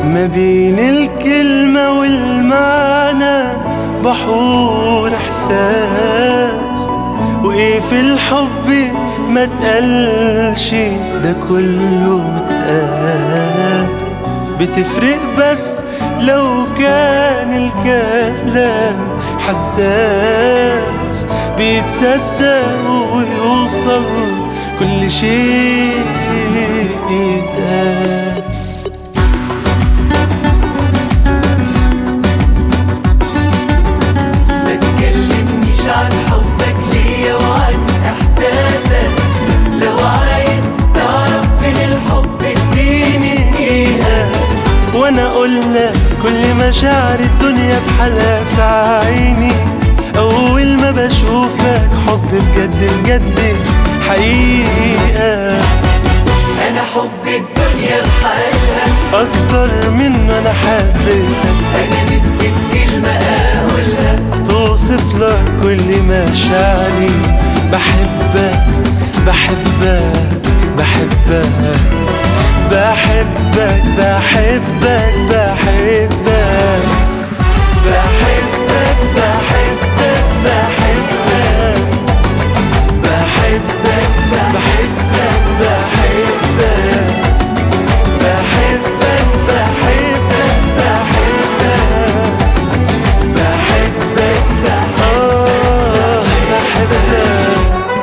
ما بين الكلمة والمعنى بحور إحساس وإيه في الحب ما تقلش ده كله اتقال بتفرق بس لو كان الكلام حساس بيتصدق ويوصل كل شيء يتقال ما تكلمنيش عن حبك ليا وعن احساسك لو عايز تعرف فين الحب اديني دقيقة وانا اقول لك كل مشاعر الدنيا بحالها في عيني اول ما بشوفك حب بجد بجد حقيقة انا حب الدنيا بحالها اكتر من انا حبيتك انا نفسي في كلمة اقولها توصف لك كل مشاعري بحبك بحبك بحبك بحبك بحبك بحبك بحبك بحبك بحبك بحبك بحبك بحبك بحبك بحبك بحبك بحبك آه بحبك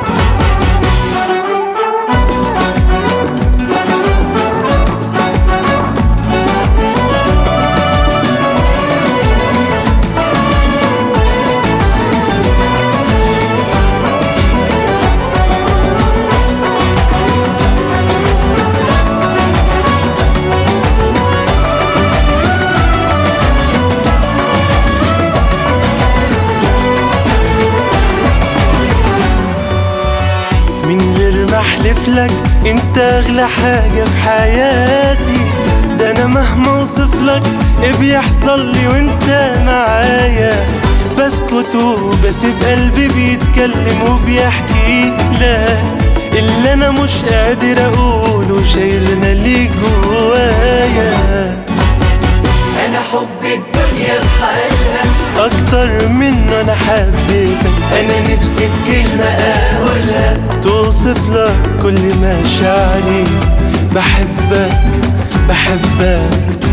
من غير ما احلف لك انت اغلى حاجة في حياتي ده انا مهما اوصف لك ايه بيحصل لي وانت معايا بسكت وبسيب قلبي بيتكلم وبيحكي لك اللي انا مش قادر اقوله شايلنا ليه جوايا انا حب الدنيا بحالها اكتر من انا حبيتك انا نفسي في كلمة اقولها توصف لك كل مشاعري بحبك بحبك